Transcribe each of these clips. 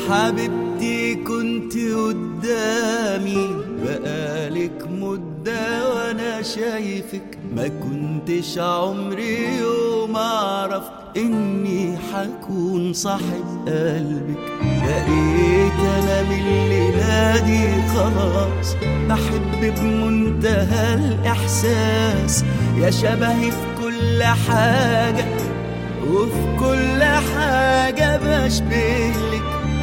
حبيبتي كنت قدامي بقالك مدة وانا شايفك ما كنتش عمري يوم اعرف اني حكون صاحب قلبك بقيت انا من الليلة دي خلاص بحب بمنتهى الاحساس يا شبهي في كل حاجة وفي كل حاجة بشبهلك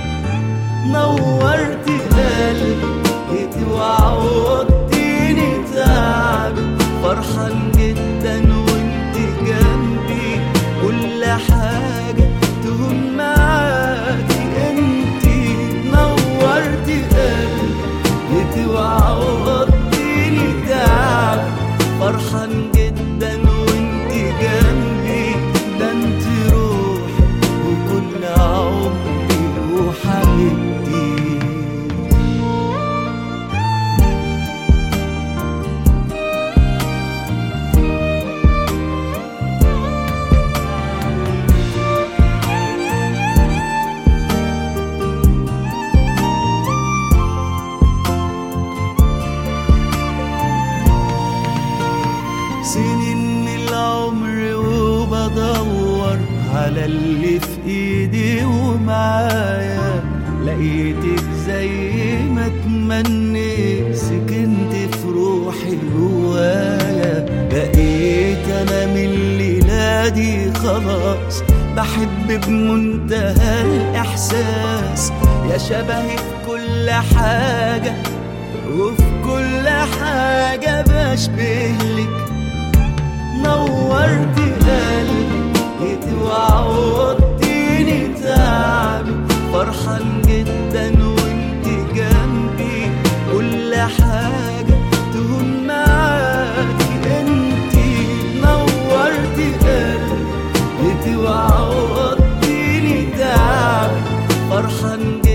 نورت قلبي جيتي وعوضتيني تعبي فرحان جدا وانت جنبي كل حاجة تهون معاكي انتي نورت قلبي جيتي وعوضتيني تعبي فرحان جدا وانت جنبي ده انت روحي وكل عمري وحبيبتي سنين من العمر وبدور على اللي في ايدي ومعايا لقيتك زي ما اتمنيت سكنت في روحي جوايا بقيت انا من الليلة دي خلاص بحب بمنتهى الاحساس يا شبهي في كل حاجة وفي كل حاجة بشبهلك نورت قلبي جيتي وعوضتيني تعبي فرحان جدا وانت جنبي كل حاجة تهون معاكي انتي نورت قلبي جيتي وعوضتيني تعبي فرحان جدا